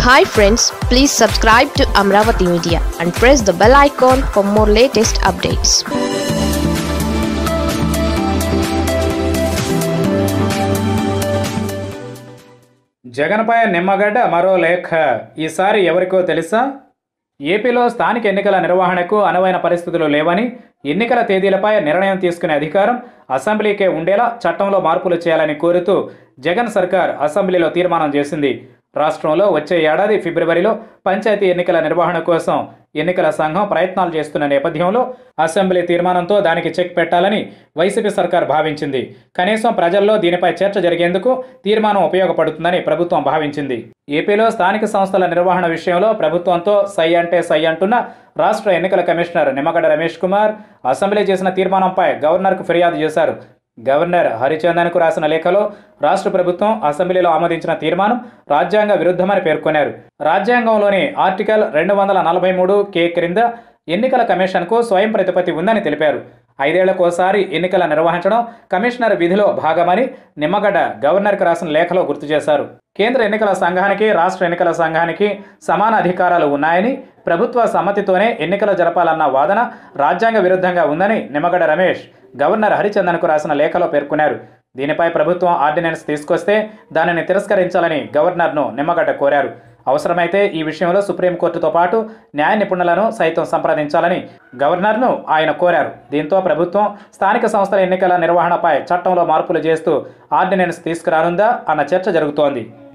hi friends please subscribe to Amaravati media and press the bell icon for more latest updates జగన్పై నిమ్మగడ్డ మరో లేఖ ఈసారి ఎవరికో తెలుసా ఏపీలో స్థానిక ఎన్నికల నిర్వహణకు అనువైన పరిస్థితులు లేవని ఎన్నికల తేదీలపై నిర్ణయం తీసుకునే అధికారం అసెంబ్లీకే ఉండేలా చట్టంలో మార్పులు చేయాలని కోరుతూ జగన్ సర్కార్ అసెంబ్లీలో తీర్మానం చేసింది రాష్ట్రంలో వచ్చే ఏడాది ఫిబ్రవరిలో పంచాయతీ ఎన్నికల నిర్వహణ కోసం ఎన్నికల సంఘం ప్రయత్నాలు చేస్తున్న నేపథ్యంలో అసెంబ్లీ తీర్మానంతో దానికి చెక్ పెట్టాలని వైసీపీ సర్కార్ భావించింది కనీసం ప్రజల్లో దీనిపై చర్చ జరిగేందుకు తీర్మానం ఉపయోగపడుతుందని ప్రభుత్వం భావించింది ఏపీలో స్థానిక సంస్థల నిర్వహణ విషయంలో ప్రభుత్వంతో సై అంటే సై అంటున్న రాష్ట్ర ఎన్నికల కమిషనర్ నిమ్మగడ్డ రమేష్ కుమార్ అసెంబ్లీ చేసిన తీర్మానంపై గవర్నర్కు ఫిర్యాదు చేశారు గవర్నర్ హరిచందన్కు రాసిన లేఖలో రాష్ట్ర ప్రభుత్వం అసెంబ్లీలో ఆమోదించిన తీర్మానం రాజ్యాంగ విరుద్ధమని పేర్కొన్నారు రాజ్యాంగంలోని ఆర్టికల్ రెండు వందల నలభై మూడు కే క్రింద ఎన్నికల కమిషన్కు స్వయం ప్రతిపత్తి ఉందని తెలిపారు ఐదేళ్లకోసారి ఎన్నికల నిర్వహించడం కమిషనర్ విధిలో భాగమని నిమ్మగడ్డ గవర్నర్కి రాసిన లేఖలో గుర్తు చేశారు కేంద్ర ఎన్నికల సంఘానికి రాష్ట్ర ఎన్నికల సంఘానికి సమాన అధికారాలు ఉన్నాయని ప్రభుత్వ సమ్మతితోనే ఎన్నికలు జరపాలన్న వాదన రాజ్యాంగ విరుద్ధంగా ఉందని నిమ్మగడ్డ రమేష్ గవర్నర్ హరిచందన్కు రాసిన లేఖలో పేర్కొన్నారు దీనిపై ప్రభుత్వం ఆర్డినెన్స్ తీసుకొస్తే దానిని తిరస్కరించాలని గవర్నర్ను నిమ్మగడ్డ కోరారు అవసరమైతే ఈ విషయంలో సుప్రీంకోర్టుతో పాటు న్యాయ నిపుణులను సైతం సంప్రదించాలని గవర్నర్ను ఆయన కోరారు దీంతో ప్రభుత్వం స్థానిక సంస్థల ఎన్నికల నిర్వహణపై చట్టంలో మార్పులు చేస్తూ ఆర్డినెన్స్ తీసుకురానుందా అన్న చర్చ జరుగుతోంది